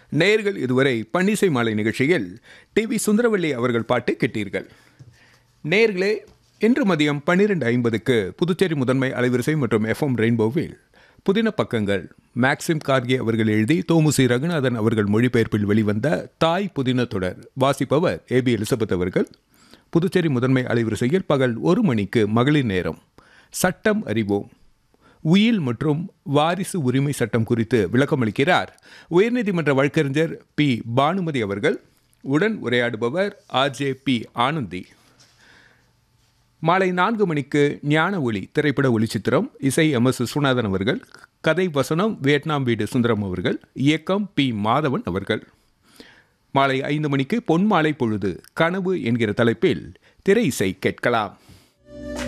நேயர்கள் இதுவரை பன்னிசை மாலை நிகழ்ச்சியில் டி வி சுந்தரவல்லி அவர்கள் பாட்டு கேட்டீர்கள் நேயர்களே இன்று மதியம் பன்னிரெண்டு ஐம்பதுக்கு புதுச்சேரி முதன்மை அலைவரிசை மற்றும் எஃப்எம் ரெயின்போவில் புதின பக்கங்கள் மேக்சிம் கார்கே அவர்கள் எழுதி தோமுசி ரகுநாதன் அவர்கள் மொழிபெயர்ப்பில் வெளிவந்த தாய் புதின தொடர் வாசிப்பவர் ஏ பி எலிசபெத் அவர்கள் புதுச்சேரி முதன்மை அலைவரிசையில் பகல் ஒரு மணிக்கு மகளிர் நேரம் சட்டம் அறிவோம் உயில் மற்றும் வாரிசு உரிமை சட்டம் குறித்து விளக்கமளிக்கிறார் உயர்நீதிமன்ற வழக்கறிஞர் பி பானுமதி அவர்கள் உடன் உரையாடுபவர் ஆர்ஜே பி ஆனந்தி மாலை நான்கு மணிக்கு ஞான ஒளி திரைப்பட ஒளிச்சித்திரம் இசை எம் எஸ் விஸ்வநாதன் அவர்கள் கதை வசனம் வியட்நாம் வீடு சுந்தரம் அவர்கள் இயக்கம் பி மாதவன் அவர்கள் மாலை ஐந்து மணிக்கு பொன்மாலை பொழுது கனவு என்கிற தலைப்பில் திரை இசை கேட்கலாம்